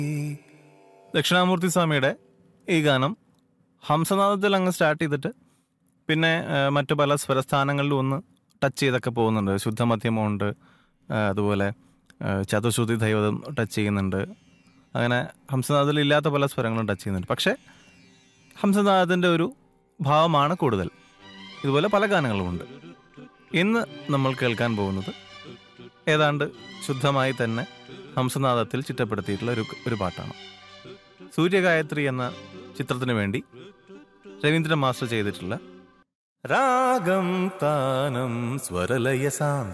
ദക്ഷിണാമൂർത്തി സ്വാമിയുടെ ഈ ഗാനം ഹംസനാദത്തിൽ അങ്ങ് സ്റ്റാർട്ട് ചെയ്തിട്ട് പിന്നെ ആ, മറ്റു പല സ്വരസ്ഥാനങ്ങളിലും ഒന്ന് ടച്ച് ചെയ്തൊക്കെ പോകുന്നുണ്ട് ശുദ്ധമധ്യമമുണ്ട് ആ, അതുപോലെ ആ, ചതുശ്രുതി ദൈവതം ടച്ച് ചെയ്യുന്നുണ്ട് അങ്ങനെ ഹംസനാദത്തിൽ ഇല്ലാത്ത പല സ്വരങ്ങളും ടച്ച് ചെയ്യുന്നുണ്ട് പക്ഷേ ഹംസനാദത്തിൻ്റെ ഒരു ഭാവമാണ് കൂടുതൽ ഇതുപോലെ പല ഗാനങ്ങളുമുണ്ട് ഇന്ന് നമ്മൾ കേൾക്കാൻ പോകുന്നത് ഏതാണ്ട് ശുദ്ധമായി തന്നെ ഹംസനാദത്തിൽ ചിട്ടപ്പെടുത്തിയിട്ടുള്ള ഒരു ഒരു പാട്ടാണ് സൂര്യഗായത്രി എന്ന ചിത്രത്തിന് വേണ്ടി രവീന്ദ്രൻ മാസ്റ്റർ ചെയ്തിട്ടുള്ള രാഗം താനം സ്വരലയ സാന്ദ്ര